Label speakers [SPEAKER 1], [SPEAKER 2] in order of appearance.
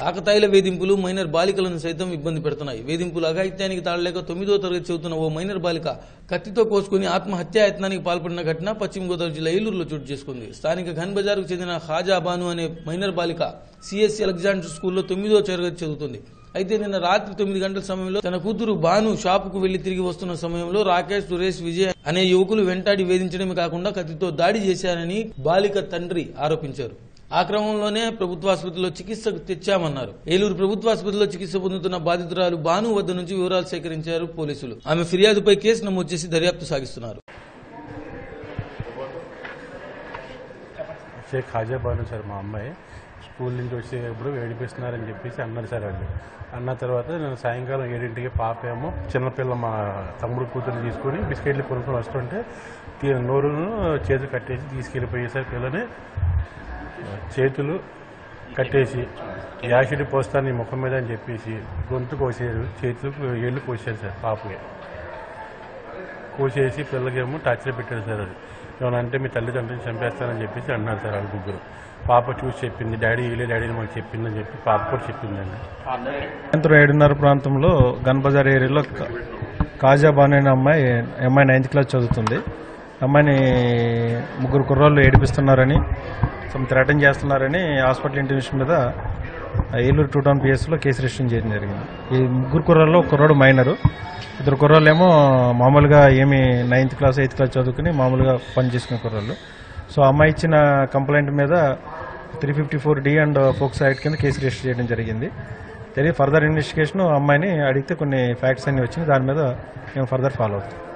[SPEAKER 1] ఆకతాయిల వేధింపులు మైనర్ బాలికలను సైతం ఇబ్బంది పెడుతున్నాయి వేధింపులు అఘాయిత్యానికి తాళలేక తొమ్మిదో తరగతి చదువుతున్న ఓ మైనర్ బాలిక కత్తితో కోసుకుని ఆత్మహత్యాయత్నానికి పాల్పడిన ఘటన పశ్చిమ గోదావరి జిల్లా ఏలూరులో చోటు చేసుకుంది స్థానిక ఘన్ బజార్కు చెందిన ఖాజా బాను అనే మైనర్ బాలిక సిఎస్సి అలెగ్జాండర్ స్కూల్లో తొమ్మిదో తరగతి చదువుతుంది అయితే నిన్న రాత్రి తొమ్మిది గంటల సమయంలో తన కూతురు బాను షాపుకు వెళ్లి తిరిగి వస్తున్న సమయంలో రాకేష్ సురేష్ విజయ్ అనే యువకులు వెంటాడి వేధించడమే కాకుండా కత్తితో దాడి చేశారని బాలిక తండ్రి ఆరోపించారు ఆ క్రమంలోనే ప్రభుత్వాసుపత్రిలో చికిత్సకు తెచ్చామన్నారు ఏలూరు ప్రభుత్వాసుపత్రిలో చికిత్స పొందుతున్న బాధితురాలు బాను వద్ద నుంచి వివరాలు సేకరించారు పోలీసులు ఆమె ఫిర్యాదుపై కేసు నమోదు చేసి దర్యాప్తు సాగిస్తున్నారు
[SPEAKER 2] షేక్ ఖాజా బాను సార్ మా అమ్మాయి స్కూల్ నుంచి వచ్చేటప్పుడు ఏడిపిస్తున్నారని చెప్పేసి అన్నారు సార్ వాళ్ళు అన్న తర్వాత నేను సాయంకాలం ఏడింటికి పాప ఏమో చిన్నపిల్ల మా తమ్ముడు కూతురు తీసుకొని బిస్కెట్లు కొనుక్కొని వస్తుంటే తీ- నోరును చేతులు కట్టేసి తీసుకెళ్ళిపోయేసారి పిల్లని చేతులు కట్టేసి యాసిడ్ పోస్తాను నీ ముఖం మీద అని చెప్పేసి గొంతు కోసారు చేతులు ఏళ్ళు కోసారు సార్ పాపకి కోసేసి పిల్లకేమో టార్చర్ పెట్టాడు సార్ అది ఏమన్నా అంటే మీ తల్లిదండ్రులను చంపేస్తానని చెప్పేసి అన్నారు సార్ వాళ్ళ ముగ్గురు పాప చూసి చెప్పింది డాడీ వీలే డాడీని మాకు చెప్పిందని చెప్పి పాప కూడా చెప్పిందండి
[SPEAKER 3] సాయంత్రం ఏడున్నర ప్రాంతంలో గన్ బజార్ ఏరియాలో కా- కాజా బాను అనే అమ్మాయి అమ్మాయి నైన్త్ క్లాస్ చదువుతుంది అమ్మాయిని ముగ్గురు కుర్రోళ్ళు ఏడిపిస్తున్నారని సమ్ థ్రెటన్ చేస్తున్నారని హాస్పిటల్ ఇంటిమేషన్ మీద ఏలూరు టూ టౌన్ పిఎస్లో కేసు రిజిస్టర్ చేయడం జరిగింది ఈ ముగ్గురు కుర్రాళ్ళు కుర్రాడు మైనరు ఇద్దరు కుర్రాళ్ళు ఏమో మామూలుగా ఏమి నైన్త్ క్లాస్ ఎయిత్ క్లాస్ చదువుకుని మామూలుగా పని చేసుకునే కుర్రాళ్ళు సో అమ్మాయి ఇచ్చిన కంప్లైంట్ మీద three fifty four D and POCSO act కింద కేసు రిజిస్టర్ చేయడం జరిగింది తెలియ ఫర్దర్ ఇన్వెస్టిగేషన్ అమ్మాయిని అడిగితే కొన్ని ఫ్యాక్ట్స్ అన్ని వచ్చినాయి దాని మీద మేము ఫర్దర్ ఫాలో అవుతాం